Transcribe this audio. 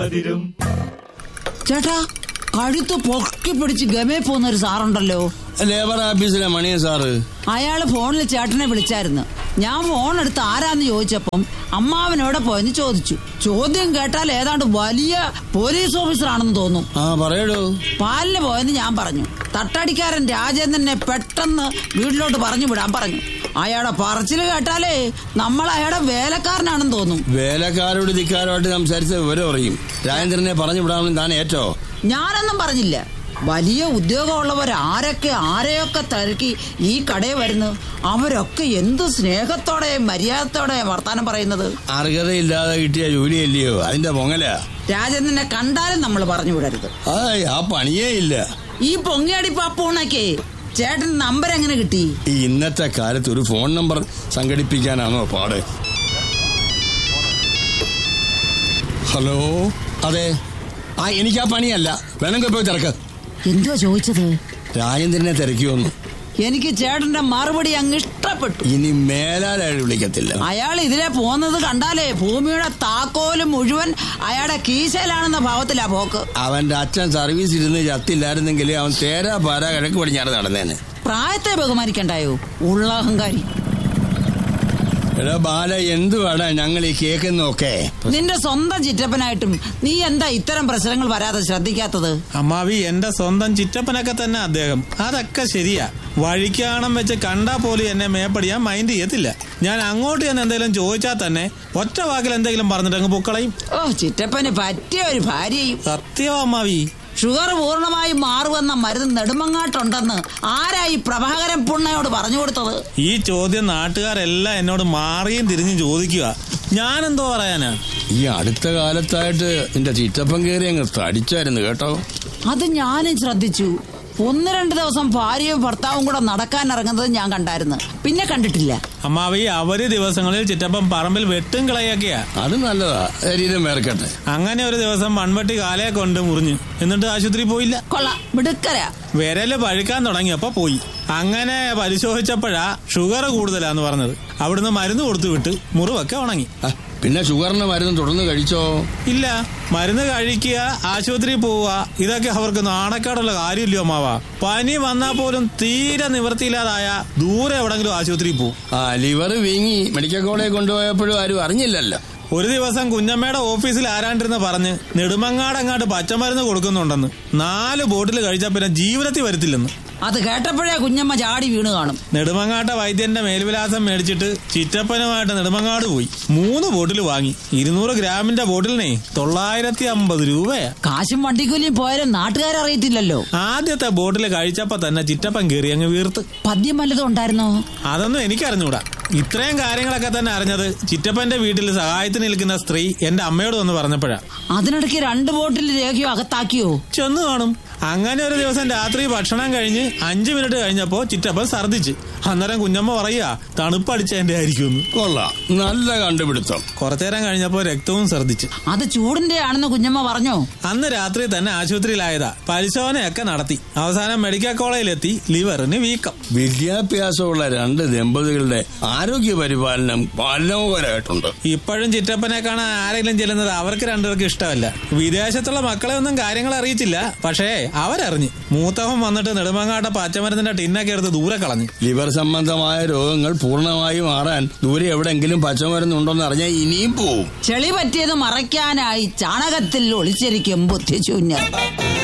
പതിരും ചേട്ടാ കഴുത്ത് പൊക്കി പിടിച്ച് ഗമേ പോകുന്ന ഒരു സാറുണ്ടല്ലോ ലേബർ ഓഫീസിലെ മണിയൻ സാറ് അയാള് ഫോണിൽ ചേട്ടനെ വിളിച്ചായിരുന്നു ഞാൻ ഫോൺ എടുത്ത് ആരാന്ന് ചോദിച്ചപ്പം അമ്മാവൻ എവിടെ പോയെന്ന് ചോദിച്ചു ചോദ്യം കേട്ടാൽ ഏതാണ്ട് വലിയ പോലീസ് ഓഫീസറാണെന്ന് തോന്നും ആ പറയടോ പാലിന് പോയെന്ന് ഞാൻ പറഞ്ഞു തട്ടടിക്കാരൻ രാജേന്ദ്രനെ പെട്ടെന്ന് വീട്ടിലോട്ട് പറഞ്ഞു വിടാൻ പറഞ്ഞു അയാളുടെ പറച്ചില് കേട്ടാലേ നമ്മൾ അയാളുടെ വേലക്കാരനാണെന്ന് തോന്നും വേലക്കാരോട് ധിക്കാരുമായിട്ട് സംസാരിച്ച വിവരം അറിയും രാജേന്ദ്രനെ പറഞ്ഞു വിടാമെന്ന് താൻ ഏറ്റോ ഞാനൊന്നും പറഞ്ഞില്ല വലിയ ഉദ്യോഗമുള്ളവർ ആരൊക്കെ ആരെയൊക്കെ തിരക്കി ഈ കടയിൽ വരുന്നു അവരൊക്കെ എന്ത് സ്നേഹത്തോടെയും മര്യാദത്തോടെയും വർത്താനം പറയുന്നത് അർഹതയില്ലാതെ കിട്ടിയ ജോലിയല്ലയോ അതിന്റെ പൊങ്ങല രാജേന്ദ്രനെ കണ്ടാലും നമ്മൾ പറഞ്ഞു വിടരുത് ആ ആ പണിയേ ഇല്ല ഈ പൊങ്ങിയടി പാപ്പൂണൊക്കെ ചേട്ടൻ നമ്പർ എങ്ങനെ കിട്ടി ഈ ഇന്നത്തെ കാലത്ത് ഒരു ഫോൺ നമ്പർ സംഘടിപ്പിക്കാനാണോ പാട് ഹലോ അതെ ആ എനിക്ക് ആ പണിയല്ല വേണമെങ്കിൽ പോയി തിരക്ക് എന്തുവാ ചോദിച്ചത് രാജേന്ദ്രനെ തിരക്കിയൊന്നു എനിക്ക് ചേട്ടന്റെ മറുപടി അങ്ങ് ഇഷ്ടപ്പെട്ടു ഇനി മേലാലായി വിളിക്കത്തില്ല അയാൾ ഇതിലെ പോകുന്നത് കണ്ടാലേ ഭൂമിയുടെ താക്കോല് മുഴുവൻ അയാളുടെ കീശയിലാണെന്ന ഭാവത്തിലാ പോക്ക് അവന്റെ അച്ഛൻ സർവീസ് ഇരുന്ന് ചത്തില്ലായിരുന്നെങ്കിൽ അവൻ തേരാ പാര കിഴക്ക് പടിഞ്ഞാറ് നടന്നേന് പ്രായത്തെ ബഹുമാനിക്കണ്ടായോ ഉള്ള അഹങ്കാരി എടാ ബാല എന്തുവാടാ ഞങ്ങൾ ഈ കേൾക്കുന്നൊക്കെ നിന്റെ സ്വന്തം ചിറ്റപ്പനായിട്ടും നീ എന്താ ഇത്തരം പ്രശ്നങ്ങൾ വരാതെ ശ്രദ്ധിക്കാത്തത് അമ്മാവി എന്റെ സ്വന്തം ചിറ്റപ്പനൊക്കെ തന്നെ അദ്ദേഹം അതൊക്കെ ശരിയാ വഴിക്കാണം വെച്ച് കണ്ടാ പോലും എന്നെ മേപ്പടിയാൻ മൈൻഡ് ചെയ്യത്തില്ല ഞാൻ അങ്ങോട്ട് ചെന്ന് എന്തെങ്കിലും ചോദിച്ചാൽ തന്നെ ഒറ്റ വാക്കിൽ എന്തെങ്കിലും പറഞ്ഞിട്ട് അങ്ങ് പൊക്കളയും ഓ ചിറ്റപ്പന് പറ്റിയ ഒരു ഭാര്യയും സത്യവാ അമ്മാവി ഷുഗർ പൂർണ്ണമായും മാറുവെന്ന മരുന്ന് നെടുമങ്ങാട്ടുണ്ടെന്ന് ആരാ ഈ പ്രഭാകരൻ പുണ്ണയോട് പറഞ്ഞു കൊടുത്തത് ഈ ചോദ്യം നാട്ടുകാരെല്ലാം എന്നോട് മാറിയും തിരിഞ്ഞും ചോദിക്കുക ഞാനെന്തോ പറയാനാ ഈ അടുത്ത കാലത്തായിട്ട് നിന്റെ ചിറ്റപ്പൻ കയറി അങ്ങ് തടിച്ചായിരുന്നു കേട്ടോ അത് ഞാനും ശ്രദ്ധിച്ചു ഒന്ന് രണ്ട് ദിവസം ഭാര്യയും ഭർത്താവും കൂടെ നടക്കാൻ ഇറങ്ങുന്നത് ഞാൻ കണ്ടായിരുന്നു പിന്നെ കണ്ടിട്ടില്ല അമ്മാവി അവധി ദിവസങ്ങളിൽ ചിറ്റപ്പൻ പറമ്പിൽ വെട്ടും കളയൊക്കെയാ അത് നല്ലതാ ശരീരം വേർക്കട്ടെ അങ്ങനെ ഒരു ദിവസം മൺവെട്ടി കാലയെ കൊണ്ട് മുറിഞ്ഞു എന്നിട്ട് ആശുപത്രി പോയില്ല കൊള്ളാം മിടുക്കരാ വിരല് പഴുക്കാൻ തുടങ്ങിയപ്പോ പോയി അങ്ങനെ പരിശോധിച്ചപ്പോഴാ ഷുഗർ കൂടുതലാന്ന് പറഞ്ഞത് അവിടുന്ന് മരുന്ന് കൊടുത്തു വിട്ട് മുറിവൊക്കെ ഉണങ്ങി ആ, പിന്നെ ഷുഗറിന് മരുന്ന് തുടർന്ന് കഴിച്ചോ ഇല്ല മരുന്ന് കഴിക്കുക ആശുപത്രിയിൽ പോവുക ഇതൊക്കെ അവർക്ക് നാണക്കേടുള്ള കാര്യമില്ലയോ അമ്മാവ പനി വന്നാ പോലും തീരെ നിവൃത്തിയില്ലാതായ ദൂരെ എവിടെങ്കിലും ആശുപത്രിയിൽ പോവും ആ ലിവർ വീങ്ങി മെഡിക്കൽ കോളേജ് കൊണ്ടുപോയപ്പോഴും ആരും അറിഞ്ഞില്ലല്ലോ ഒരു ദിവസം കുഞ്ഞമ്മയുടെ ഓഫീസിൽ ആരാണ്ടിരുന്ന് പറഞ്ഞ് നെടുമങ്ങാടങ്ങാട്ട് പച്ചമരുന്ന് കൊടുക്കുന്നുണ്ടെന്ന് നാല് ബോട്ടിൽ കഴിച്ചാൽ പിന്നെ ജീവിതത്തിൽ വരത്തില്ലെന്ന് അത് കേട്ടപ്പോഴേ കുഞ്ഞമ്മ ചാടി വീണ് കാണും നെടുമങ്ങാട്ട വൈദ്യന്റെ മേൽവിലാസം മേടിച്ചിട്ട് ചിറ്റപ്പനുമായിട്ട് നെടുമങ്ങാട് പോയി മൂന്ന് ബോട്ടിൽ വാങ്ങി ഇരുന്നൂറ് ഗ്രാമിന്റെ ബോട്ടിലിനെ തൊള്ളായിരത്തി അമ്പത് രൂപയാ കാശും വണ്ടിക്കൂലിയും പോയാലും നാട്ടുകാരറിയത്തില്ലല്ലോ ആദ്യത്തെ ബോട്ടിൽ കഴിച്ചപ്പോ തന്നെ ചിറ്റപ്പൻ കയറി അങ്ങ് വീർത്ത് പദ്യം വല്ലതും ഉണ്ടായിരുന്നോ അതൊന്നും എനിക്കറിഞ്ഞൂടാ ഇത്രയും കാര്യങ്ങളൊക്കെ തന്നെ അറിഞ്ഞത് ചിറ്റപ്പന്റെ വീട്ടിൽ സഹായത്തിന് നിൽക്കുന്ന സ്ത്രീ എന്റെ അമ്മയോട് വന്ന് പറഞ്ഞപ്പോഴാ അതിനിടയ്ക്ക് രണ്ട് ബോട്ടിൽ രേഖയോ അകത്താക്കിയോ ചെന്ന് കാണും അങ്ങനെ ഒരു ദിവസം രാത്രി ഭക്ഷണം കഴിഞ്ഞ് അഞ്ചു മിനിറ്റ് കഴിഞ്ഞപ്പോ ചിറ്റപ്പൻ ഛർദിച്ച് അന്നേരം കുഞ്ഞമ്മ പറയാ തണുപ്പടിച്ചതിന്റെ ആയിരിക്കും കൊള്ളാം നല്ല കണ്ടുപിടുത്തം കുറച്ചേരം കഴിഞ്ഞപ്പോ രക്തവും ഛർദിച്ച് അത് ചൂടിന്റെ ആണെന്ന് കുഞ്ഞമ്മ പറഞ്ഞോ അന്ന് രാത്രി തന്നെ ആശുപത്രിയിലായതാ പരിശോധനയൊക്കെ നടത്തി അവസാനം മെഡിക്കൽ കോളേജിലെത്തി ലിവറിന് വീക്കം വിദ്യാഭ്യാസമുള്ള രണ്ട് ദമ്പതികളുടെ ആരോഗ്യ പരിപാലനം മനോഹരമായിട്ടുണ്ട് ഇപ്പോഴും ചിറ്റപ്പനെ കാണാൻ ആരെങ്കിലും ചെല്ലുന്നത് അവർക്ക് രണ്ടുപേർക്ക് ഇഷ്ടമല്ല വിദേശത്തുള്ള മക്കളെ ഒന്നും കാര്യങ്ങൾ അറിയിച്ചില്ല പക്ഷേ അവരറിഞ്ഞ് മൂത്തവൻ വന്നിട്ട് നെടുമങ്ങാട്ട പച്ചമരുന്നിന്റെ ടിന്നൊക്കെ എടുത്ത് ദൂരെ കളഞ്ഞു ലിവർ സംബന്ധമായ രോഗങ്ങൾ പൂർണ്ണമായും മാറാൻ ദൂരെ എവിടെങ്കിലും പച്ചമരുന്നുണ്ടോന്ന് അറിഞ്ഞാൽ ഇനിയും പോവും ചെളി പറ്റിയത് മറയ്ക്കാനായി ചാണകത്തിൽ ഒളിച്ചിരിക്കും ബുദ്ധിശൂന്യർ